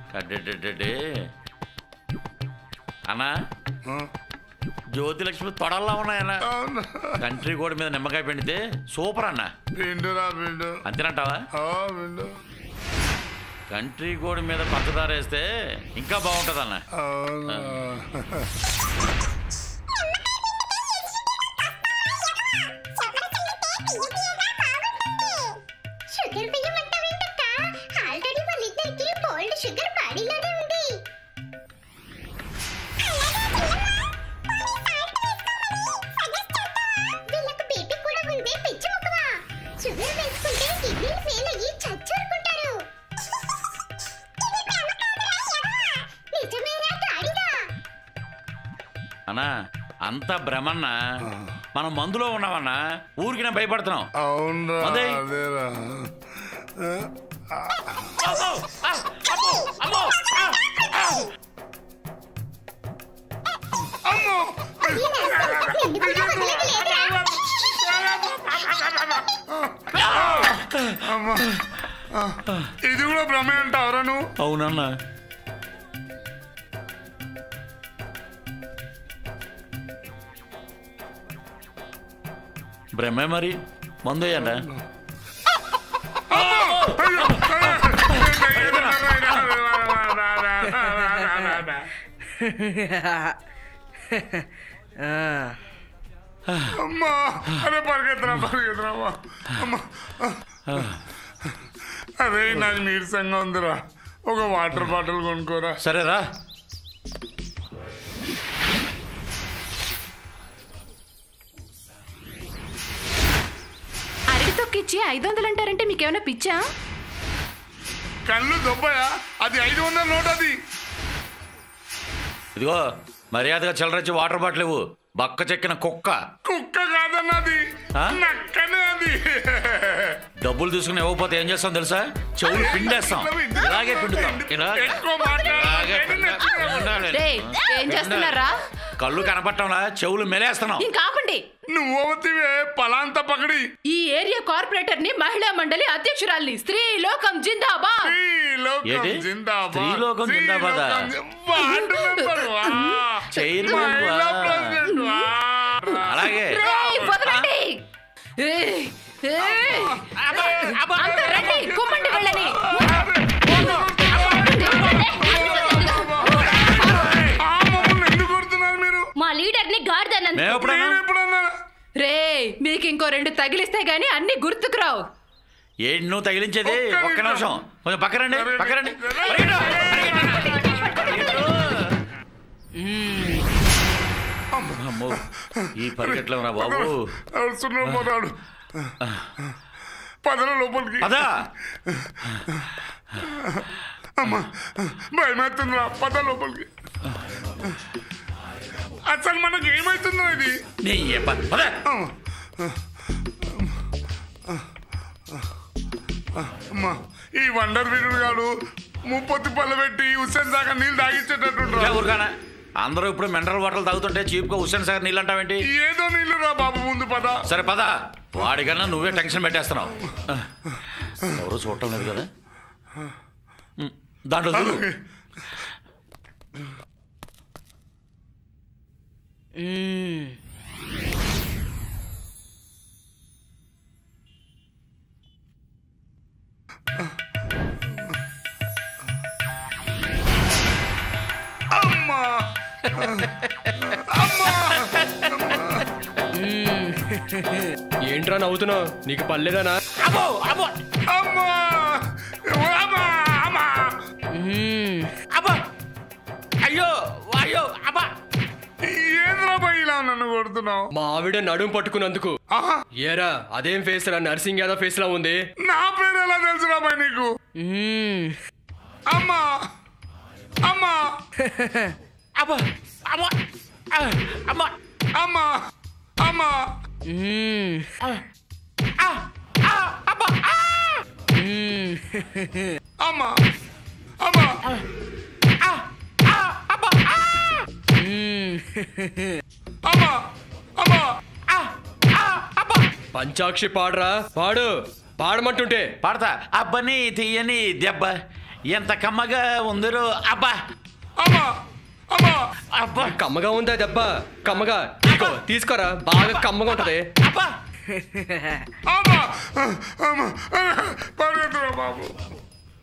అడ్డెడ్డెడ్డే అన్నా జ్యోతిలక్ష్మి తొడల్లా ఉన్నాయన్నా అవును కంట్రీ కోడి మీద నిమ్మకాయ పిండితే సూపర్ అన్న పిండురా పిండు అంతేనంటావా ఆ, పిండు కంట్రీ కోడి మీద పంచదార వేస్తే ఇంకా బాగుంటుంది అన్న అవును షుగర్ వేయమంటావేంటక్క ఆల్రెడీ వాళ్ళిద్దరికి బోల్డ్ షుగర్ బాడీలోనే ఉంది వీళ్ళకు బీపీ కూడా ఉంది పిచ్చి ముక్కవా షుగర్ వేసుకుంటే కిడ్నీలు ఫెయిల్ అయ్యి చచ్చూరుకుంటారు నిజమేరా గాడిదా అన్నా అంత భ్రమన్న మనం మందులో ఉన్నామన్నా ఊరికి నేను భయపడుతున్నాం అవునరా అదే. అదేరా అమ్మో! ఆ! అమ్మో! అమ్మో! ఆ! ఆ! అమ్మో నిన్ను కూడా వదిలేదులేదురా. అమ్మా ఆ, ఇది కూడా భ్రమే అంటావరా నువ్వు అవునన్నా భ్రమే మరి మందు వేయండి అమ్మా అరే పరిగెత్తరా పరిగెత్తరా అమ్మా అమ్మా అరే నాకు నీరసంగా ఉందిరా ఒక వాటర్ బాటిల్ కొనుక్కోరా సరేరా అరటి తొక్కిచ్చి ఐదు వందలు అంటారంటే మీకేమైనా పిచ్చా కళ్ళు దొబ్బయా అది ఐదు వందల నోట్ అది ఇదిగో మర్యాదగా చిల్లరచ్చి వాటర్ బాటిల్ ఇవ్వు బక్క చెక్కిన కుక్క కుక్క కాదన్నది ఆ? నక్కనే అది డబ్బులు తీసుకుని ఇవ్వకపోతే ఏం చేస్తాం తెలుసా చెవులు పిండేస్తాం ఇలాగే పిండుతాం ఇలాగే ఎక్కువ మాట్లాడు. ఇలాగే పిండా- ఉండాలి. రే ఏం చేస్తున్నారా కళ్ళు కనపట్టంలా చెవులు మెలేస్తున్నాం ఇంకా ఆపండి నువ్వు అవుతివే పలాంత పకడి ఈ ఏరియా కార్పొరేటర్ ని మహిళా మండలి అధ్యక్షురాల్ని స్త్రీ లోకం జిందాబాద్ శ్రీలోకం ఏంటి? జిందాబాద్ శ్రీలోకం జిందాబాదా? శ్రీలోకం జి- వార్డు మెంబర్ వా. చైర్మన్ వా. మహిళా ప్రెసిడెంట్ వా. అలాగే రేయ్, వదలండి ఏయ్, ఏయ్. అంతా రండి కుమ్మండి వెళ్ళని ఆ మమ్మల్ని ఎందుకు కొడుతున్నారు మీరు మా లీడర్ ని గాడిదన్నందుకు మేము ఎప్పుడన్నా నేను ఎప్పుడన్నా రే మీకు ఇంకో రెండు తగిలిస్తే గానీ అన్ని గుర్తుకురావు ఏంటి నువ్వు తగిలించేది ఒక్క ఒక్క నిమిషం. నిమిషం కొంచెం పక్కరండి పక్కరండి పరిగెట్టు, పరిగెట్టు. అమ్మో ఈ పరిగెట్లో రా బాబు అరుస్తున్నాడు పోతాడు పదల లోపలికి అదా అమ్మా భయమవుతుందిరా పద లోపలికి అసలు మనకి ఏమవుతుందో ఇది నీ ఏ ప- పద. అమ్మా ఈ వండర్ వీరుడు గాడు ముప్పొత్తి పళ్ళ పెట్టి హుస్సేన్ దాకా నీళ్ళు ఇంకా తాగించేటట్టుంటాడు ఊరుకానా అందరూ ఇప్పుడు మినరల్ వాటర్ తాగుతుంటే చీప్గా హుస్సేన్ సాగర్ నీళ్ళు అంటావేంటి ఏదో నీళ్ళు రా బాబు ముందు పద సరే పద వాడికన్నా నువ్వే టెన్షన్ పెట్టేస్తున్నావు ఎవరు చూడటం లేదు కదా ఉమ్, దాంట్లో చూడు అమ్మా ఏంట్రా నవ్వుతున్నావు నీకు పర్లేదానా అమ్మో అమ్మో అమ్మా అమ్మా అమ్మా అమ్మో అయ్యో అయ్యో అమ్మా ఏంద్రా భయ్ ఇలా నన్ను కొడుతున్నావు మా ఆవిడ నడుము పట్టుకున్నందుకు ఆహా, ఏరా అదేం ఫేస్ రా నర్సింగ్ యాదవ్ ఫేస్ లా ఉంది నా పేరు ఎలా తెలుసురా భయ్ నీకు అమ్మా అమ్మా అమ్మో అమ్మో ఆ, అమ్మో అమ్మా అమ్మా ఆ, ఆ, అమ్మో ఆ! అమ్మా అమ్మా ఆ, ఆ, అమ్మో ఆ! అమ్మా అమ్మా ఆ, ఆ, అమ్మో పంచాక్షి పాడరా పాడు పాడమంటుంటే పాడతా అబ్బని తీయని దెబ్బ ఎంత కమ్మగా ఉందరో అబ్బా అమ్మా అమ్మా అబ్బా కమ్మగా ఉందా దెబ్బ కమ్మగా తీసుకో తీసుకోరా బాగా కమ్మగా ఉంటది అబ్బా అమ్మా అమ్మా పరిగెత్తురా బాబు